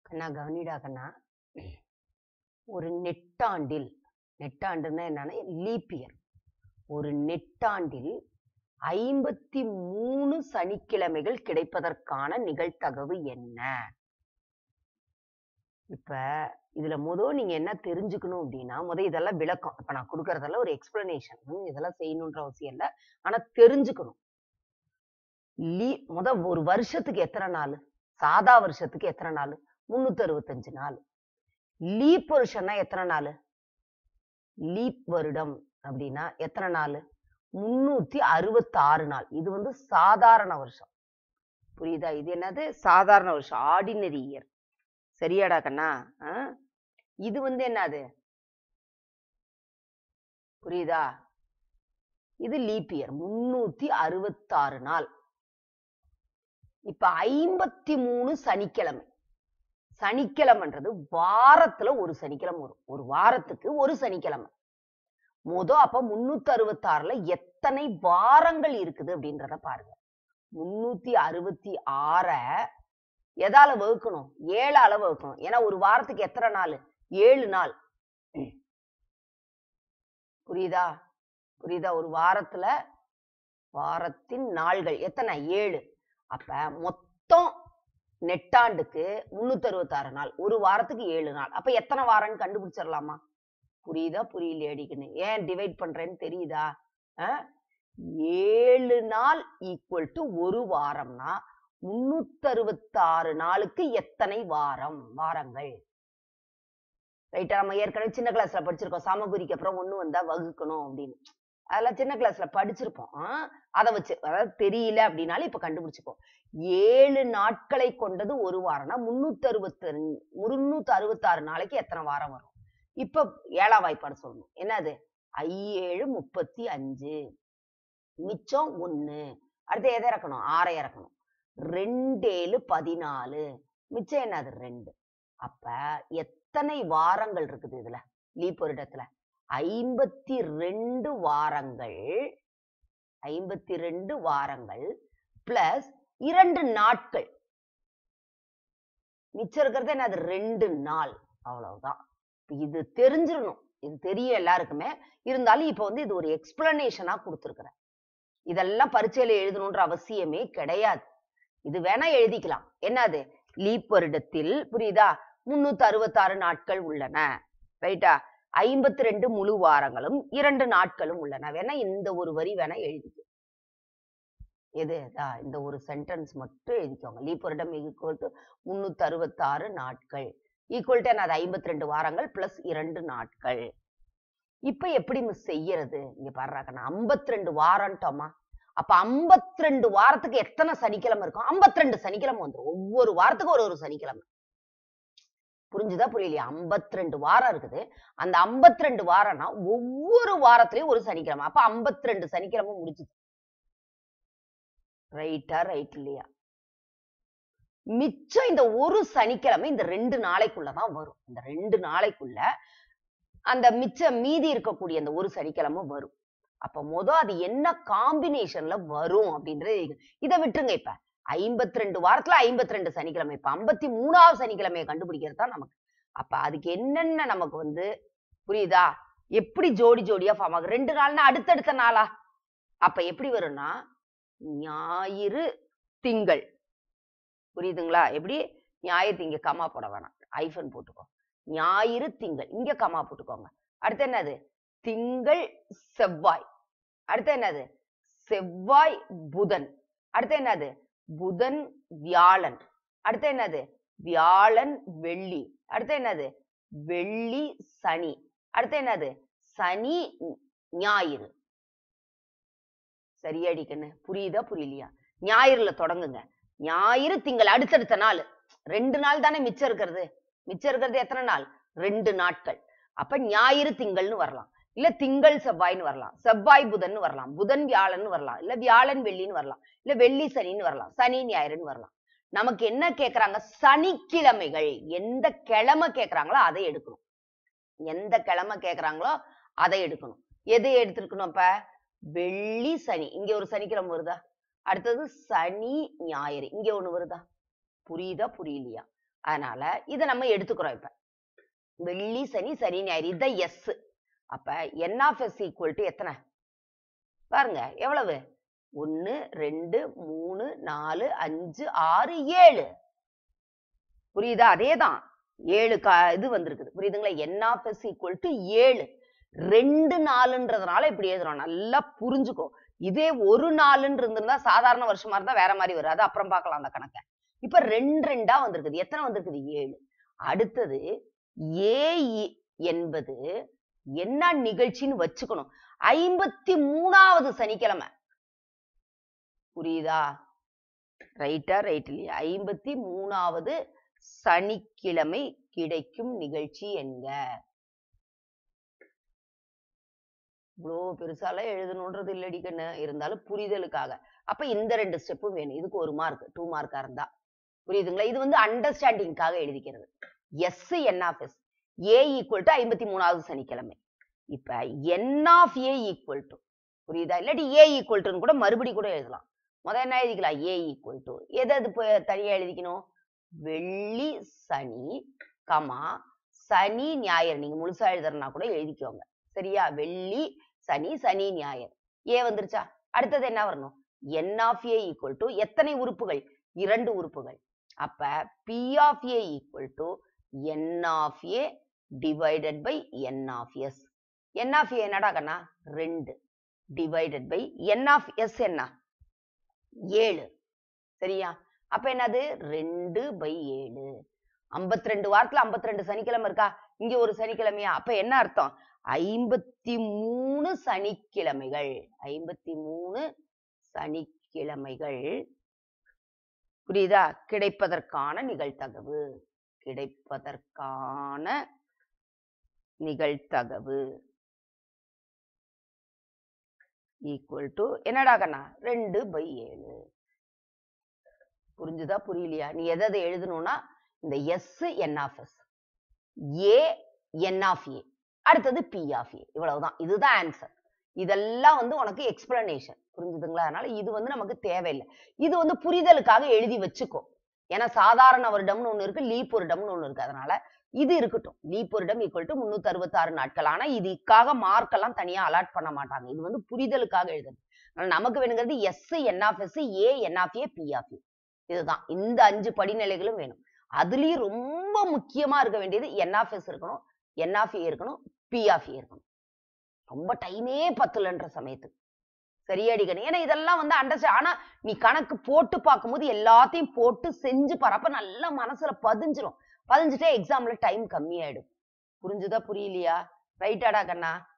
கண்ணா கவனிடா கண்ணா ஒரு நெட்டாண்டில் நெட்டாண்டுன்னா என்னன்னா leap year ஒரு நெட்டாண்டில் ஐம்பத்தி மூணு சனிக்கிழமைகள் கிடைப்பதற்கான நிகழ்தகவு என்ன இப்ப இதுல முத நீங்க என்ன தெரிஞ்சுக்கணும் அப்படின்னா முத இதெல்லாம் விளக்கம் இப்ப நான் கொடுக்கறதெல்லாம் ஒரு எக்ஸ்பிளனேஷன் இதெல்லாம் செய்யணுன்ற அவசியம் இல்லை ஆனா தெரிஞ்சுக்கணும் லீ முத ஒரு வருஷத்துக்கு எத்தனை நாள் சாதா வருஷத்துக்கு எத்தனை நாள் முன்னூத்தி அறுபத்தஞ்சு நாள் லீப் வருஷம்னா எத்தனை நாள் லீப் வருடம் அப்படின்னா எத்தனை நாள் முன்னூத்தி அறுபத்தாறு நாள் இது வந்து சாதாரண வருஷம் புரியுதா இது என்னது சாதாரண வருஷம் ஆர்டினரி இயர் சரியாடா கண்ணா ஆ? இது வந்து என்னது புரியுதா இது லீப் இயர் முன்னூத்தி அறுபத்தாறு நாள் இப்ப ஐம்பத்தி மூணு சனிக்கிழமை சனிக்கிழமைன்றது வாரத்துல ஒரு சனிக்கிழமை வரும் ஒரு வாரத்துக்கு ஒரு சனிக்கிழமை மொத அப்ப முன்னூத்தி அறுபத்தாறுல எத்தனை வாரங்கள் இருக்குது அப்படின்றத பாருங்க முன்னூத்தி அறுபத்தி ஆற எதால வகுக்கணும் ஏழால வகுக்கணும் ஏன்னா ஒரு வாரத்துக்கு எத்தனை நாள் ஏழு நாள் புரியுதா புரியுதா ஒரு வாரத்துல வாரத்தின் நாள்கள் எத்தனை ஏழு அப்ப மொத்தம் நெட்டாண்டுக்கு முன்னூத்தி அறுபத்தாறு நாள் ஒரு வாரத்துக்கு ஏழு நாள் அப்ப எத்தனை வாரம்னு கண்டுபிடிச்சிடலாமா புரியுதா புரியல அடிக்கணும் ஏன் டிவைட் பண்றேன்னு தெரியுதா அஹ்? ஏழு நாள் ஈக்குவல் டு ஒரு வாரம்னா முன்னூத்தி அறுபத்தாறு நாளுக்கு எத்தனை வாரம் வாரங்கள் ரைட்டா நம்ம ஏற்கனவே சின்ன கிளாஸ்ல படிச்சிருக்கோம் சமகுரிக்கு அப்புறம் ஒண்ணு வந்தா வகுக்கணும் அப்படின்னு அதெல்லாம் சின்ன கிளாஸ்ல படிச்சிருப்போம் ஆஹ் அதை வச்சு அதாவது தெரியல அப்படின்னாலும் இப்ப கண்டுபிடிச்சுப்போம் ஏழு நாட்களை கொண்டது ஒரு வாரம்னா முன்னூத்தி அறுபத்தி முன்னூத்தி அறுபத்தாறு நாளைக்கு எத்தனை வாரம் வரும் இப்ப ஏழாம் வாய்ப்பாடு சொல்லணும் என்னது ஐ ஏழு முப்பத்தி அஞ்சு மிச்சம் ஒண்ணு அடுத்து எதை இறக்கணும் ஆறை இறக்கணும் ரெண்டேழு பதினாலு மிச்சம் என்னது ரெண்டு அப்ப எத்தனை வாரங்கள் இருக்குது இதுல லீப் வருடத்துல ஐம்பத்தி ரெண்டு வாரங்கள் ஐம்பத்தி ரெண்டு வாரங்கள் பிளஸ் இரண்டு நாட்கள் மிச்சம் இருக்கிறது என்னது ரெண்டு நாள் அவ்வளவுதான் இது தெரிஞ்சிடணும் இது தெரியும் எல்லாருக்குமே இருந்தாலும் இப்ப வந்து இது ஒரு எக்ஸ்பிளனேஷனா கொடுத்துருக்குறேன் இதெல்லாம் பரீட்சையில எழுதணுன்ற அவசியமே கிடையாது இது வேணா எழுதிக்கலாம் என்னது லீப் வருடத்தில் புரியுதா முன்னூத்தி அறுபத்தாறு நாட்கள் உள்ளன ரைட்டா ஐம்பத்தி ரெண்டு முழு வாரங்களும் இரண்டு நாட்களும் உள்ளன வேணா இந்த ஒரு வரி வேணா எழுதிக்க எது இதா, இந்த ஒரு சென்டென்ஸ் மட்டும் எழுதிக்கோங்க லீப் வருடம் ஈக்குவல் டு முன்னூத்தி அறுபத்தாறு நாட்கள் ஈக்குவல் டு அது ஐம்பத்தி ரெண்டு வாரங்கள் பிளஸ் இரண்டு நாட்கள் இப்ப எப்படி மிஸ் செய்யறது இங்க பாடுறாக்கண்ணா ஐம்பத்தி ரெண்டு வாரம்ட்டோமா அப்ப 52 ரெண்டு வாரத்துக்கு எத்தனை சனிக்கிழமை இருக்கும் 52 ரெண்டு சனிக்கிழமை வந்துரும் ஒவ்வொரு வாரத்துக்கும் ஒரு ஒரு சனிக்கிழமை புரிஞ்சுதா புரியலையா 52 ரெண்டு வாரம் இருக்குது அந்த 52 ரெண்டு வாரம்னா ஒவ்வொரு வாரத்திலயும் ஒரு சனிக்கிழமை அப்ப 52 ரெண்டு சனிக்கிழமை முடிச்சுது ரைட்டா ரைட் இல்லையா மிச்சம் இந்த ஒரு சனிக்கிழமை இந்த ரெண்டு நாளைக்குள்ளதான் வரும் இந்த ரெண்டு நாளைக்குள்ள அந்த மிச்சம் மீதி இருக்கக்கூடிய அந்த ஒரு சனிக்கிழமை வரும் அப்ப மொத அது என்ன காம்பினேஷன்ல வரும் அப்படின்றது இருக்கு. இதை விட்டுருங்க இப்ப ஐம்பத்தி ரெண்டு வாரத்துல ஐம்பத்தி ரெண்டு சனிக்கிழமை இப்ப ஐம்பத்தி மூணாவது சனிக்கிழமையை கண்டுபிடிக்கிறது தான் நமக்கு அப்ப அதுக்கு என்னென்ன நமக்கு வந்து புரியுதா எப்படி ஜோடி ஜோடியா ஃபார்ம் ஆகும் ரெண்டு நாள்னா அடுத்தடுத்த நாளா அப்ப எப்படி வரும்னா ஞாயிறு திங்கள் புரியுதுங்களா எப்படி ஞாயிறு திங்க கமா போட வேணாம் ஐஃபன் போட்டுக்கோ ஞாயிறு திங்கள் இங்க கமா போட்டுக்கோங்க அடுத்து என்னது திங்கள் செவ்வாய் அடுத்து என்னது செவ்வாய் புதன் அடுத்து என்னது புதன் வியாழன் அடுத்து என்னது வியாழன் வெள்ளி அடுத்து என்னது வெள்ளி சனி அடுத்து என்னது சனி ஞாயிறு சரியாடி கண்ணு புரியுதா புரியலையா ஞாயிறுல தொடங்குங்க ஞாயிறு திங்கள் அடுத்தடுத்த நாள் ரெண்டு நாள் தானே மிச்சம் இருக்கிறது மிச்சம் இருக்கிறது எத்தனை நாள் ரெண்டு நாட்கள் அப்ப ஞாயிறு திங்கள்னு வரலாம் இல்ல திங்கள் செவ்வாய்ன்னு வரலாம் செவ்வாய் புதன் வரலாம் புதன் வியாழன் வரலாம் இல்ல வியாழன் வெள்ளின்னு வரலாம் இல்ல வெள்ளி சனின்னு வரலாம் சனி ஞாயிறுன்னு வரலாம் நமக்கு என்ன கேக்குறாங்க சனிக்கிழமைகள் எந்த கிழமை கேக்குறாங்களோ அதை எடுக்கணும் எந்த கிழமை கேக்குறாங்களோ அதை எடுக்கணும் எது எடுத்திருக்கணும் அப்ப வெள்ளி சனி இங்க ஒரு சனிக்கிழமை வருதா அடுத்தது சனி ஞாயிறு இங்க ஒண்ணு வருதா புரியுதா புரியலையா அதனால இதை நம்ம எடுத்துக்கிறோம் இப்ப வெள்ளி சனி சனி ஞாயிறு இதான் எஸ் அப்ப n of S equal to எத்தனை பாருங்க எவ்வளவு ஒன்னு ரெண்டு மூணு நாலு அஞ்சு ஆறு ஏழு புரியுதா அதேதான் ஏழு கா இது வந்திருக்குது புரியுதுங்களா n of S equal to ஏழு ரெண்டு நாலுன்றதுனால இப்படி எழுதுறோம் நல்லா புரிஞ்சுக்கோ இதே ஒரு நாலுன்னு இருந்திருந்தா சாதாரண வருஷமா இருந்தா வேற மாதிரி வரும் அது அப்புறம் பார்க்கலாம் அந்த கணக்கை இப்ப ரெண்டு ரெண்டா வந்திருக்குது எத்தனை வந்திருக்குது ஏழு அடுத்தது ஏ என்பது என்ன நிகழ்ச்சின்னு வச்சுக்கணும் ஐம்பத்தி மூணாவது சனிக்கிழமை புரியுதா ரைட்டா ரைட் இல்லையா ஐம்பத்தி மூணாவது சனிக்கிழமை கிடைக்கும் நிகழ்ச்சி என்க இவ்வளோ பெருசாலாம் எழுதணுன்றது இல்லடி கண்ணு இருந்தாலும் புரிதலுக்காக அப்ப இந்த ரெண்டு ஸ்டெப்பும் வேணும் இதுக்கு ஒரு மார்க் டூ மார்க்கா இருந்தா புரியுதுங்களா இது வந்து அண்டர்ஸ்டாண்டிங்காக எழுதிக்கிறது S n of S A equal to ஐம்பத்தி மூணாவது சனிக்கிழமை இப்ப n of A equal to புரியுதா இல்லாட்டி ஏ ஈக்குவல் டுன்னு கூட மறுபடி கூட எழுதலாம் முதல் என்ன எழுதிக்கலாம் ஏ ஈக்குவல் டு எது அது போய் தனியா எழுதிக்கணும் வெள்ளி சனி கமா சனி ஞாயிறு நீங்க முழுசா எழுதுறனா கூட எழுதிக்கோங்க சரியா வெள்ளி சனி சனி ஞாயிறு ஏ வந்துருச்சா அடுத்தது என்ன வரணும் n of A equal to எத்தனை உறுப்புகள் இரண்டு உறுப்புகள் அப்ப P of A equal to n of A divided by n of S n of A என்னடா கண்ணா ரெண்டு divided by n of S என்ன ஏழு சரியா அப்ப என்னது ரெண்டு பை ஏழு ஐம்பத்தி ரெண்டு வாரத்துல ஐம்பத்தி ரெண்டு சனிக்கிழமை இருக்கா இங்க ஒரு சனிக்கிழமையா அப்ப என்ன அர்த்தம் ஐம்பத்தி மூணு சனிக்கிழமைகள் ஐம்பத்தி மூணு சனிக்கிழமைகள் புரியுதா கிடைப்பதற்கான நிகழ்தகவு கிடைப்பதற்கான நிகழ்தகவு ஈக்குவல் டு என்னடா கண்ணா ரெண்டு பை ஏழு புரிஞ்சுதா புரியலையா நீ எதை எதை எழுதணும்னா இந்த S n of S A n of A அடுத்தது பி ஆஃப் ஏ இவ்வளவுதான் இதுதான் ஆன்சர் இதெல்லாம் வந்து உனக்கு எக்ஸ்பிளனேஷன் புரிஞ்சுதுங்களா அதனால இது வந்து நமக்கு தேவையில்லை இது வந்து புரிதலுக்காக எழுதி வச்சுக்கோ ஏன்னா சாதாரண வருடம்னு ஒண்ணு இருக்கு லீப் வருடம்னு ஒண்ணு இருக்கு அதனால இது இருக்கட்டும் லீப் வருடம் ஈக்குவல் டு முன்னூத்தி அறுபத்தாறு நாட்கள் ஆனா இதுக்காக மார்க் எல்லாம் தனியா அலாட் பண்ண மாட்டாங்க இது வந்து புரிதலுக்காக எழுதுறது அதனால நமக்கு வேணுங்கிறது S n of S A n of A P of A இதுதான் இந்த அஞ்சு படிநிலைகளும் வேணும் அதுலயும் ரொம்ப முக்கியமா இருக்க வேண்டியது என் ஆஃப் எஸ் இருக்கணும் என் ஆஃப் ஏ இருக்கணும் பி ஆஃப் ஏ இருக்கணும் ரொம்ப டைமே பத்தலன்ற சமயத்துக்கு சரியாடிக்கணும் ஏன்னா இதெல்லாம் வந்து அண்டர்ஸ்டாண்ட் ஆனா நீ கணக்கு போட்டு பார்க்கும்போது எல்லாத்தையும் போட்டு செஞ்சு பாரு நல்லா மனசுல பதிஞ்சிரும் பதிஞ்சுட்டே எக்ஸாம்ல டைம் கம்மியாயிடும் புரிஞ்சுதா புரியலையா ரைட்டாடா கண்ணா